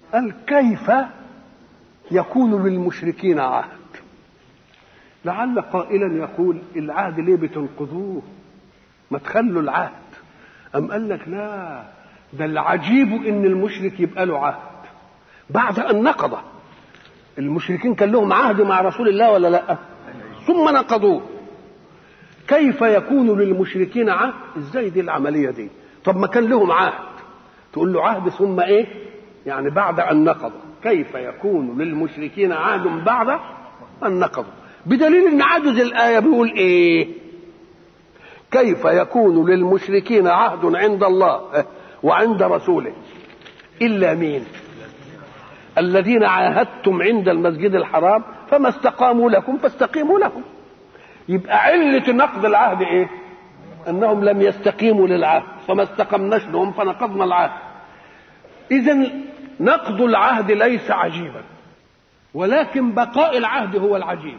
قال كيف يكون للمشركين عهد لعل قائلا يقول العهد ليه بتنقضوه ما تخلوا العهد أم قال لك لا ده العجيب ان المشرك يبقى له عهد بعد ان نقضه المشركين كان لهم عهد مع رسول الله ولا لا ثم نقضوه كيف يكون للمشركين عهد ازاي دي العمليه دي طب ما كان لهم عهد تقول له عهد ثم ايه يعني بعد ان نقضوا كيف يكون للمشركين عهد بعد ان نقضوا بدليل ان عجز الايه بيقول ايه كيف يكون للمشركين عهد عند الله وعند رسوله الا مين الذين عاهدتم عند المسجد الحرام فما استقاموا لكم فاستقيموا لهم يبقى علة نقض العهد ايه انهم لم يستقيموا للعهد فما استقمناش لهم فنقضنا العهد اذا نقض العهد ليس عجيبا ولكن بقاء العهد هو العجيب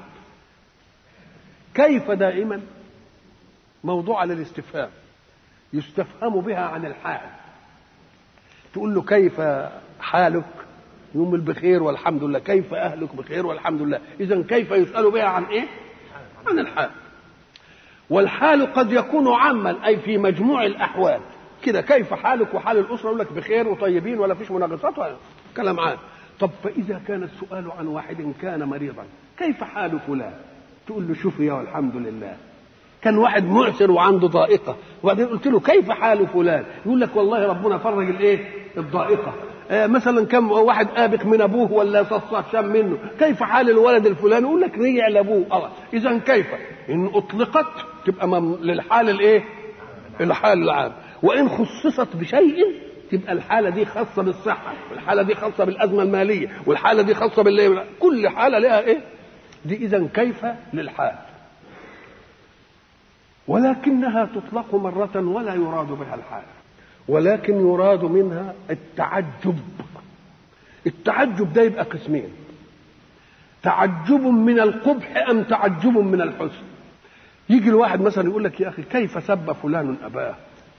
كيف دائما موضوع للاستفهام يستفهم بها عن الحال تقول له كيف حالك يوم بخير والحمد لله كيف اهلك بخير والحمد لله اذا كيف يسال بها عن ايه عن الحال والحال قد يكون عاما اي في مجموع الاحوال كده كيف حالك وحال الاسره يقول لك بخير وطيبين ولا فيش مناقصات ولا كلام عام طب فاذا كان السؤال عن واحد كان مريضا كيف حال فلان تقول له شوف يا والحمد لله كان واحد معسر وعنده ضائقه وبعدين قلت له كيف حال فلان يقول لك والله ربنا فرج الايه الضائقه آه مثلا كم واحد آبق من ابوه ولا صصاف شام منه كيف حال الولد الفلاني يقول لك رجع لابوه الله اذا كيف ان اطلقت تبقى مم... للحال الايه الحال العام وان خصصت بشيء تبقى الحاله دي خاصه بالصحه والحاله دي خاصه بالازمه الماليه والحاله دي خاصه باللي كل حاله لها ايه دي اذا كيف للحال ولكنها تطلق مرة ولا يراد بها الحال ولكن يراد منها التعجب التعجب ده يبقى قسمين تعجب من القبح أم تعجب من الحسن يجي الواحد مثلا يقول لك يا أخي كيف سب فلان أباه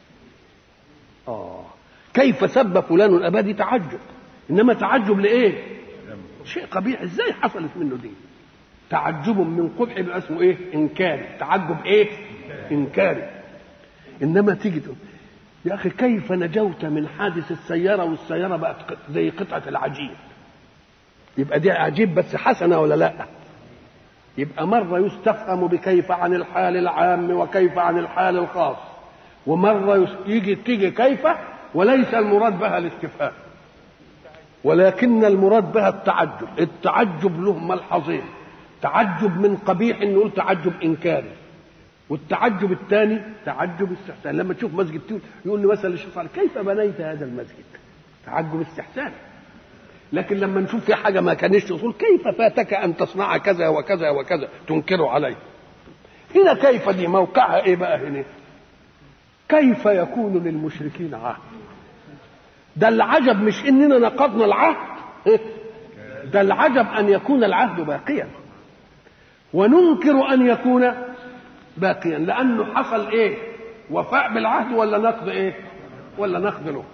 آه كيف سب فلان أباه دي تعجب إنما تعجب لإيه شيء قبيح إزاي حصلت منه دي تعجب من قبح يبقى اسمه ايه انكاري تعجب ايه انكاري انما تيجي تقول يا اخي كيف نجوت من حادث السياره والسياره بقت زي قطعه العجين يبقى دي عجيب بس حسنه ولا لا يبقى مره يستفهم بكيف عن الحال العام وكيف عن الحال الخاص ومره يجي تيجي كيف وليس المراد بها الاستفهام ولكن المراد بها التعجب التعجب له ملحظين تعجب من قبيح نقول تعجب انكاري والتعجب الثاني تعجب استحسان لما تشوف مسجد تقول يقول لي مثلا الشيخ صالح كيف بنيت هذا المسجد تعجب استحسان لكن لما نشوف في حاجه ما كانش تقول كيف فاتك ان تصنع كذا وكذا وكذا تنكره عليه هنا كيف دي موقعها ايه بقى هنا كيف يكون للمشركين عهد ده العجب مش اننا نقضنا العهد ده العجب ان يكون العهد باقيا وننكر ان يكون باقيا لانه حصل ايه وفاء بالعهد ولا نقض ايه ولا نقض له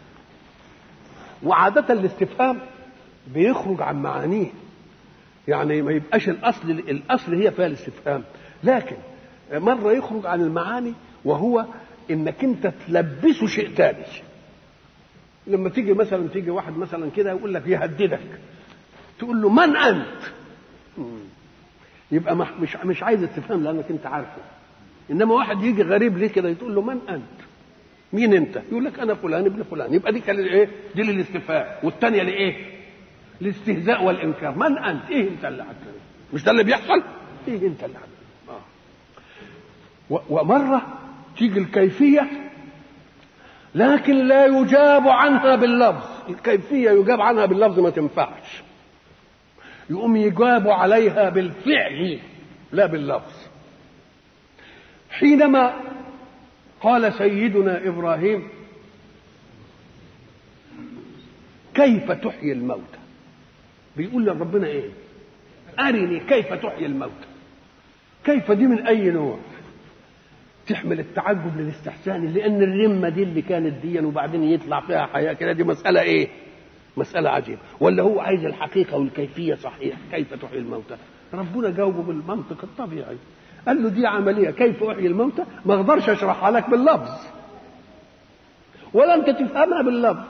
وعادة الاستفهام بيخرج عن معانيه يعني ما يبقاش الاصل الاصل هي فيها الاستفهام لكن مرة يخرج عن المعاني وهو انك انت تلبسه شيء تاني لما تيجي مثلا تيجي واحد مثلا كده يقول لك يهددك تقول له من انت يبقى مش مش عايز استفهام لانك انت عارفه انما واحد يجي غريب ليه كده تقول له من انت مين انت يقول لك انا فلان ابن فلان يبقى دي كان ايه دي للاستفهام والثانيه لايه الاستهزاء والانكار من انت ايه انت اللي عارف مش ده اللي بيحصل ايه انت اللي عارف آه. ومره تيجي الكيفيه لكن لا يجاب عنها باللفظ الكيفيه يجاب عنها باللفظ ما تنفعش يقوم يجاب عليها بالفعل لا باللفظ حينما قال سيدنا ابراهيم كيف تحيي الموتى بيقول لربنا ايه ارني كيف تحيي الموتى كيف دي من اي نوع تحمل التعجب للاستحسان لان الرمه دي اللي كانت دي وبعدين يطلع فيها حياه كده دي مساله ايه مسألة عجيبة ولا هو عايز الحقيقة والكيفية صحيح كيف تحيي الموتى ربنا جاوبه بالمنطق الطبيعي قال له دي عملية كيف أحيي الموتى ما أقدرش أشرحها لك باللفظ ولا أنت تفهمها باللفظ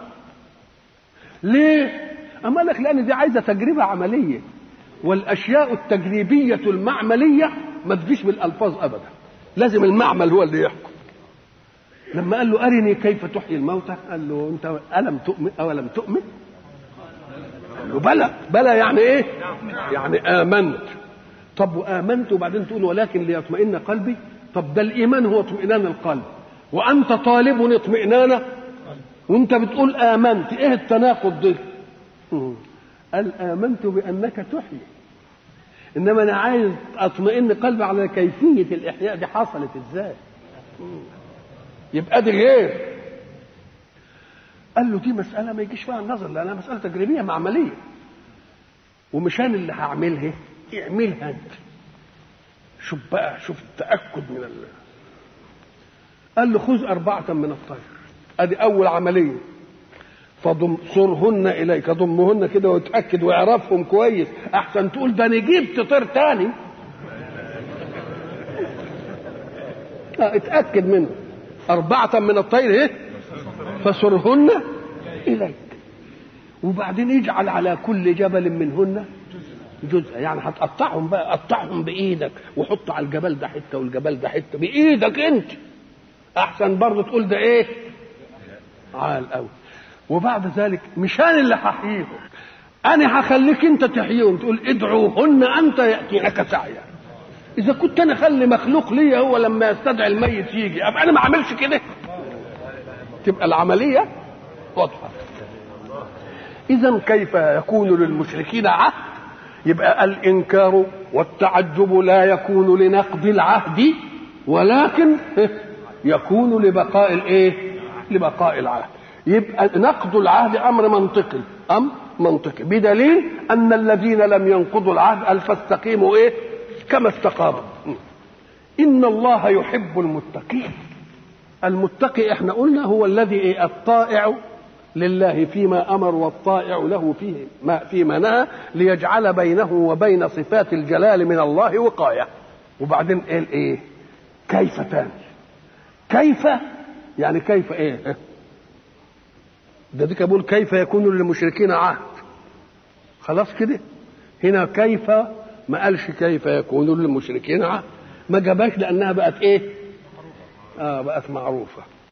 ليه؟ أما لك لأن دي عايزة تجربة عملية والأشياء التجريبية المعملية ما تجيش بالألفاظ أبدا لازم المعمل هو اللي يحكم لما قال له أرني كيف تحيي الموتى قال له أنت ألم تؤمن أو لم تؤمن قال له بلى بلى يعني إيه يعني آمنت طب وآمنت وبعدين تقول ولكن ليطمئن قلبي طب ده الإيمان هو اطمئنان القلب وأنت طالب اطمئنان وأنت بتقول آمنت إيه التناقض ده قال آمنت بأنك تحيي إنما أنا عايز أطمئن قلبي على كيفية الإحياء دي حصلت إزاي يبقى دي غير قال له دي مسألة ما يجيش فيها النظر لأنها مسألة تجريبية معملية ومش أنا اللي هعملها اعملها أنت شوف بقى شوف التأكد من الله قال له خذ أربعة من الطير أدي أول عملية فضم صرهن إليك ضمهن كده وتأكد ويعرفهم كويس أحسن تقول ده أنا جبت طير تاني اه اتأكد منه أربعة من الطير إيه فصرهن إليك وبعدين اجعل على كل جبل منهن جزء يعني هتقطعهم بقى قطعهم بايدك وحط على الجبل ده حته والجبل ده حته بايدك انت احسن برضه تقول ده ايه عال قوي وبعد ذلك مش انا اللي هحييهم انا هخليك انت تحييهم تقول ادعوهن انت ياتينك سعيا اذا كنت انا اخلي مخلوق ليا هو لما يستدعي الميت يجي ابقى انا ما اعملش كده تبقى العمليه واضحه اذا كيف يكون للمشركين عهد يبقى الانكار والتعجب لا يكون لنقض العهد ولكن يكون لبقاء الايه لبقاء العهد يبقى نقض العهد امر منطقي امر منطقي بدليل ان الذين لم ينقضوا العهد قال فاستقيموا ايه كما استقاموا ان الله يحب المتقين المتقي احنا قلنا هو الذي ايه الطائع لله فيما امر والطائع له فيه ما فيما نهى ليجعل بينه وبين صفات الجلال من الله وقايه وبعدين قال ايه كيف تاني كيف يعني كيف ايه ده ديك بقول كيف يكون للمشركين عهد خلاص كده هنا كيف ما قالش كيف يكون للمشركين عهد ما جابهاش لانها بقت ايه اه بقت معروفه